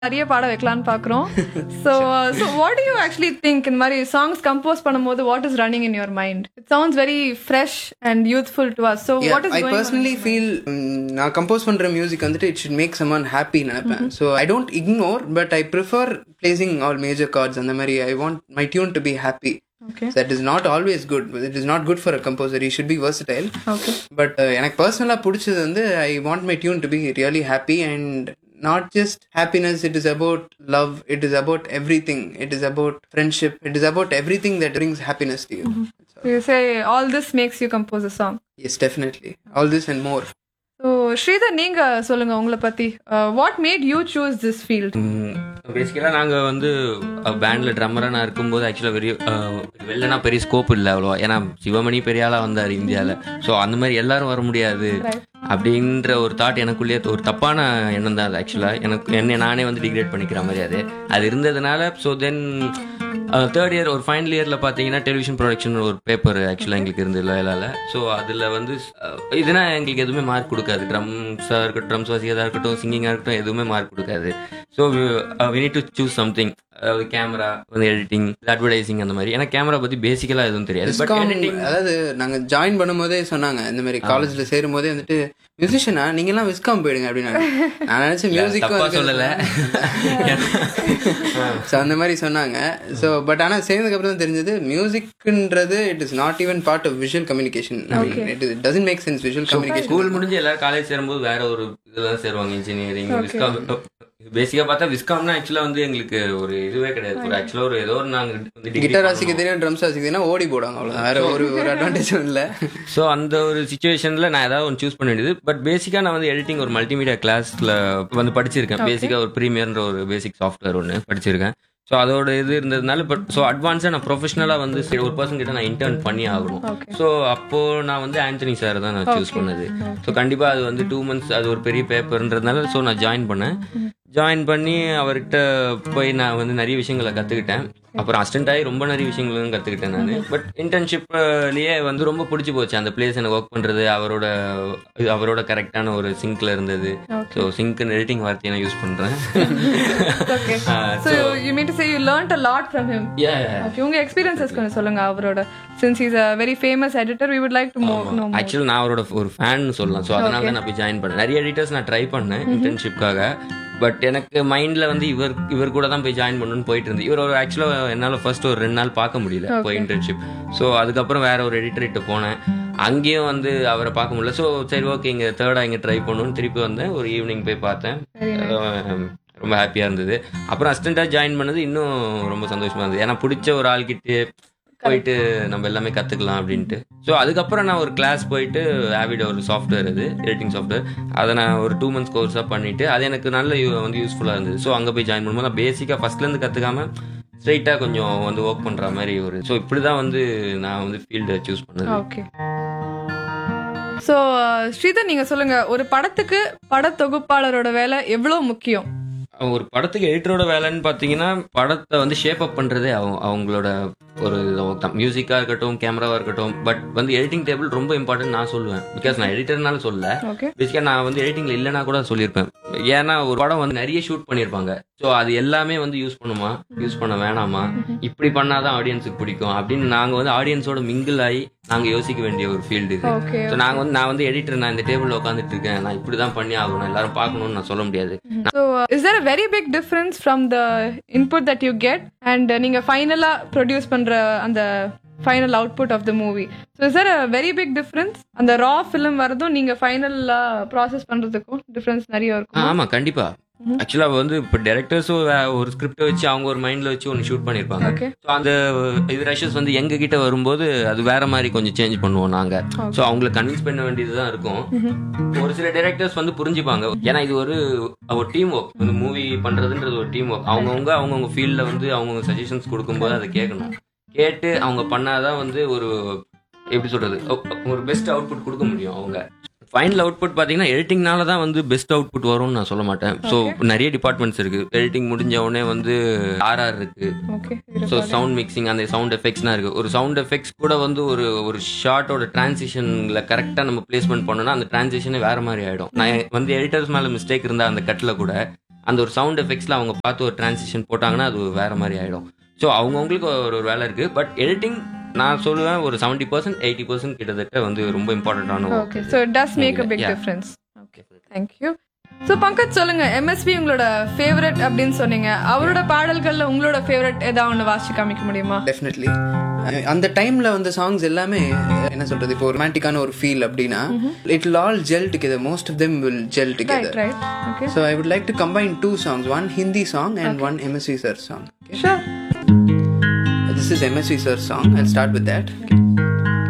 நிறைய பாட வைக்கலாம்னு பாக்குறோம் so so what do you actually think இந்த மாதிரி சாங்ஸ் கம்போஸ் பண்ணும்போது what is running in your mind it sounds very fresh and youthful to us so what is I personally feel நான் compose பண்ற music வந்துட்டு it should make someone happy நினைப்பேன் so I don't ignore but I prefer placing all major chords அந்த மாதிரி I want my tune to be happy okay that is not always good it is not good for a composer he should be versatile okay but எனக்கு பர்சனலாக பிடிச்சது வந்து I want my tune to be really happy and not just happiness it is about love it is about everything it is about friendship it is about everything that brings happiness to you you say all this makes you compose a song yes definitely all this and more so Sridhar நீங்க சொல்லுங்க உங்களை பத்தி what made you choose this field பேசிக்கலாக நாங்கள் வந்து பேண்டில் ட்ரம்மராக நான் இருக்கும்போது ஆக்சுவலாக பெரிய அஹ், வெளிலனா பெரிய ஸ்கோப் இல்லை அவ்வளோ ஏன்னா சிவமணி பெரிய ஆளாக வந்தார் இந்தியாவில் ஸோ அந்த மாதிரி எல்லாரும் வர முடியாது அப்படின்ற ஒரு தாட் எனக்குள்ளேயே ஒரு தப்பான எண்ணம் தான் அது ஆக்சுவலாக எனக்கு என்னை நானே வந்து டிகிரேட் பண்ணிக்கிற மாதிரி அது அது இருந்ததுனால ஸோ தென் தேர்ட் இயர் ஒரு ஃபைனல் இயரில் பார்த்தீங்கன்னா டெலிவிஷன் ப்ரொடக்ஷன் ஒரு பேப்பர் ஆக்சுவலாக எங்களுக்கு இருந்து இல்லை ஸோ அதில் வந்து அஹ், இதுனா எங்களுக்கு எதுவுமே மார்க் கொடுக்காது ட்ரம்ஸாக இருக்கட்டும் ட்ரம்ஸ் வாசிக்கிறதா இருக்கட்டும் சிங்கிங்காக இருக்கட்டும் எதுவுமே மார்க் கொடுக்காது so we need to choose something அதாவது கேமரா வந்து எடிட்டிங் அட்வர்டைசிங் அந்த மாதிரி ஏன்னா கேமரா பற்றி பேசிக்கலாக எதுவும் தெரியாது பட் விஸ்காம் எடிட்டிங் அதாவது நாங்க ஜாயின் பண்ணும்போதே சொன்னாங்க இந்த மாதிரி காலேஜ்ல சேரும் போதே வந்துட்டு மியூசிஷியனா நீங்க எல்லாம் விஸ்காம் போயிடுங்க அப்படின்னாங்க நான் நினைச்சேன் தப்பா மியூசிக் சொல்லல ஸோ அந்த மாதிரி சொன்னாங்க ஸோ பட் ஆனால் சேர்ந்ததுக்கு அப்புறம் தான் தெரிஞ்சது மியூசிக்ன்றது it is not even part of visual communication it is doesn't make sense visual communication school முடிஞ்சு எல்லாரும் காலேஜ் சேரும்போது வேற ஒரு இதெல்லாம் சேருவாங்க இன்ஜினியரிங் விஸ்காம் பேசிக்கா பார்த்தா விஸ்காம்னா ஆக்சுவலா வந்து எங்களுக்கு ஒரு இதுவே கிடையாது ஒரு ஆக்சுவலா ஒரு ஏதோ ஒரு நாங்க வந்து degree கிட்டார் வாசிக்க தெரியும் ட்ரம்ஸ் வாசிக்க தெரியும் ஓடி போடுவாங்க அவ்வளோதான் வேற ஒரு ஒரு அட்வான்டேஜும் இல்லை ஸோ அந்த ஒரு சுச்சுவேஷன்ல நான் ஏதாவது ஒன்று சூஸ் பண்ண வேண்டியது பட் பேசிக்காக நான் வந்து எடிட்டிங் ஒரு மல்டிமீடியா கிளாஸ்ல வந்து படிச்சிருக்கேன் பேசிக்காக ஒரு ப்ரீமியர்ன்ற ஒரு பேசிக் சாஃப்ட்வேர் ஒன்று படிச்சிருக்கேன் ஸோ அதோட இது இருந்ததுனால பட் ஸோ அட்வான்ஸாக நான் ப்ரொஃபஷனலாக வந்து சரி ஒரு பர்சன் கிட்ட நான் இன்டர்ன் பண்ணி ஆகணும் ஸோ அப்போ நான் வந்து ஆண்டனி சார் தான் நான் சூஸ் பண்ணது ஸோ கண்டிப்பாக அது வந்து டூ மந்த்ஸ் அது ஒரு பெரிய பேப்பர்ன்றதுனால ஸோ நான் ஜாயின் பண்ணேன் ஜாயின் பண்ணி அவர்கிட்ட போய் நான் வந்து நிறைய விஷயங்களை கற்றுக்கிட்டேன் அப்புறம் அசிஸ்டன்ட் ஆகி ரொம்ப நிறைய விஷயங்களும் கற்றுக்கிட்டேன் நான் பட் இன்டர்ன்ஷிப்லேயே வந்து ரொம்ப பிடிச்சி போச்சு அந்த பிளேஸ் எனக்கு ஒர்க் பண்ணுறது அவரோட இது அவரோட கரெக்டான ஒரு சிங்க்ல இருந்தது ஸோ சிங்க் எடிட்டிங் வார்த்தையை நான் யூஸ் பண்ணுறேன் okay so you mean to say you learnt a lot from him Yeah, okay உங்க எக்ஸ்பீரியன்சஸ் கொஞ்சம் சொல்லுங்க அவரோட since is a very famous editor we would like to know actually நான் அவரோட ஒரு ஃபேன் சொல்லலாம் ஸோ அதனால தான் நான் போய் ஜாயின் பண்ணேன் நிறைய எடிட்டர்ஸ் நான் ட்ரை பண்ணேன் இன்டர்ன்ஷிப்காக பட் எனக்கு மைண்ட்ல வந்து இவர் இவர் கூட தான் போய் ஜாயின் பண்ணணும்னு போயிட்டு இருந்து இவர் ஒரு ஆக்சுவலாக என்னால் ஃபர்ஸ்ட் ஒரு ரெண்டு நாள் பார்க்க முடியல போய் இன்டர்ன்ஷிப் ஸோ அதுக்கப்புறம் வேற ஒரு எடிட்டர்கிட்ட போனேன் அங்கேயும் வந்து அவரை பார்க்க முடியல ஸோ சரி ஓகே இங்கே தேர்டாக இங்கே ட்ரை பண்ணணும்னு திருப்பி வந்தேன் ஒரு ஈவினிங் போய் பார்த்தேன் அஹ் ரொம்ப ஹாப்பியாக இருந்தது அப்புறம் அசிஸ்டண்ட்டாக ஜாயின் பண்ணது இன்னும் ரொம்ப சந்தோஷமா இருந்தது ஏன்னா பிடிச்ச ஒரு ஆள்கிட்ட போயிட்டு நம்ம எல்லாமே கற்றுக்கலாம் அப்படின்ட்டு ஸோ அதுக்கப்புறம் நான் ஒரு கிளாஸ் போயிட்டு ஆவிட ஒரு சாஃப்ட்வேர் இது எடிட்டிங் சாஃப்ட்வேர் அதை நான் ஒரு டூ மந்த்ஸ் கோர்ஸாக பண்ணிட்டு அது எனக்கு நல்ல யூ- வந்து யூஸ்ஃபுல்லாக இருந்தது ஸோ அங்கே போய் ஜாயின் பண்ணும்போது நான் பேசிக்காக ஃபஸ்ட்லேருந்து கற்றுக்காம ஸ்ட்ரைட்டாக கொஞ்சம் வந்து ஒர்க் பண்ணுற மாதிரி ஒரு ஸோ இப்படி தான் வந்து நான் வந்து ஃபீல்டை சூஸ் பண்ணது ஓகே ஸோ ஸ்ரீதர் நீங்க சொல்லுங்க ஒரு படத்துக்கு பட தொகுப்பாளரோட வேலை எவ்வளவு முக்கியம் ஒரு படத்துக்கு எடிட்டரோட வேலைன்னு பார்த்தீங்கன்னா படத்தை வந்து ஷேப் அப் பண்ணுறதே அவங்க அவங்களோட ஒரு ஒர்க் தான் மியூசிக்காக இருக்கட்டும் கேமராவாக இருக்கட்டும் பட் வந்து எடிட்டிங் டேபிள் ரொம்ப இம்பார்ட்டன்ட் நான் சொல்லுவேன் பிகாஸ் நான் எடிட்டர்னால சொல்லல ஓகே பேசிக்காக நான் வந்து எடிட்டிங்ல இல்லைனா கூட சொல்லியிருப்பேன் ஏன்னா ஒரு படம் வந்து நிறைய ஷூட் பண்ணியிருப்பாங்க ஸோ அது எல்லாமே வந்து யூஸ் பண்ணுமா யூஸ் பண்ண வேணாமா இப்படி பண்ணாதான் ஆடியன்ஸுக்கு பிடிக்கும் அப்படின்னு நாங்கள் வந்து ஆடியன்ஸோட மிங்கிள் ஆகி நாங்கள் யோசிக்க வேண்டிய ஒரு ஃபீல்டு இது ஓகே ஸோ நாங்கள் வந்து நான் வந்து எடிட்டர் நான் இந்த டேபிளில் உட்காந்துட்டு இருக்கேன் நான் இப்படி தான் பண்ணி ஆகணும் எல்லாரும் பார்க்கணும்னு நான் சொல்ல முடியாது so is there a very big difference from the input that you get and நீங்க ஃபைனலா ப்ரொடியூஸ் பண்ற அந்த final output of the movie so is there a very big difference அந்த ரா ஃபிலிம் வரதும் நீங்க ஃபைனலா ப்ராசஸ் பண்றதுக்கும் டிஃபரன்ஸ் நிறைய இருக்கும் ஆமா கண்டிப்பா ஆக்சுவலா வந்து இப்போ டேரக்டர்ஸும் ஒரு ஸ்கிரிப்டை வச்சு அவங்க ஒரு மைண்ட்ல வச்சு ஒன்று ஷூட் பண்ணியிருப்பாங்க ஓகே ஸோ அந்த இது ரஷஸ் வந்து எங்க கிட்ட வரும்போது அது வேற மாதிரி கொஞ்சம் சேஞ்ச் பண்ணுவோம் நாங்க ஸோ அவங்கள கன்வின்ஸ் பண்ண வேண்டியது தான் இருக்கும் ஒரு சில டேரக்டர்ஸ் வந்து புரிஞ்சுப்பாங்க ஏன்னா இது ஒரு ஒரு டீம் ஒர்க் இந்த மூவி பண்றதுன்றது ஒரு டீம் ஒர்க் அவங்கவுங்க அவங்கவுங்க ஃபீல்ட்ல வந்து அவங்கவுங்க சஜஷன்ஸ் கொடுக்கும்போது அதை கேட்கணும் கேட்டு அவங்க பண்ணாதான் வந்து ஒரு எப்படி சொல்றது ஒரு பெஸ்ட் அவுட்புட் கொடுக்க முடியும் அவங்க ஃபைனல் அவுட்புட் பார்த்தீங்கன்னா எடிட்டிங்னால தான் வந்து பெஸ்ட் அவுட்புட் வரும்னு நான் சொல்ல மாட்டேன் ஸோ நிறைய டிபார்ட்மெண்ட்ஸ் இருக்கு எடிட்டிங் முடிஞ்ச உடனே வந்து ஆர்ஆர் இருக்கு ஓகே ஸோ சவுண்ட் மிக்சிங் அந்த சவுண்ட் எஃபெக்ட்ஸ்லாம் இருக்கு ஒரு சவுண்ட் எஃபெக்ட்ஸ் கூட வந்து ஒரு ஒரு ஷார்ட்டோட டிரான்சிஷன்ல கரெக்டாக நம்ம பிளேஸ்மெண்ட் பண்ணோம்னா அந்த டிரான்சிஷனே வேற மாதிரி ஆயிடும் நான் வந்து எடிட்டர்ஸ் மேல மிஸ்டேக் இருந்தா அந்த கட்டில் கூட அந்த ஒரு சவுண்ட் எஃபெக்ட்ஸில் அவங்க பார்த்து ஒரு டிரான்சிஷன் போட்டாங்கன்னா அது வேற மாதிரி ஆகிடும் ஸோ அவங்கவுங்களுக்கு ஒரு ஒரு வேலை இருக்குது பட் எடிட்டிங் நான் சொல்லுவேன் ஒரு செவன்ட்டி பர்சன்ட் எயிட்டி பர்சன்ட் கிட்டத்தட்ட வந்து ரொம்ப இம்பார்ட்டண்ட்டான okay so does make a big Yeah. Difference okay thank you so Pankaj சொல்லுங்க எம்எஸ்வி உங்களோட ஃபேவரட் அப்படின்னு சொன்னீங்க அவரோட பாடல்கள்ல உங்களோட ஃபேவரட் ஏதாவது ஒன்று வாசிச்சு காமிக்க முடியுமா டெஃபினெட்லி அந்த டைம்ல வந்த சாங்ஸ் எல்லாமே என்ன சொல்றது இப்போ ரொமான்டிக்கான ஒரு ஃபீல் அப்படின்னா it will all gel together most of them will gel right together right okay So I would like to combine two songs, one Hindi song and one MSV Sir song. Okay? Sure This is MSV Sir song. I'll start with that. Okay.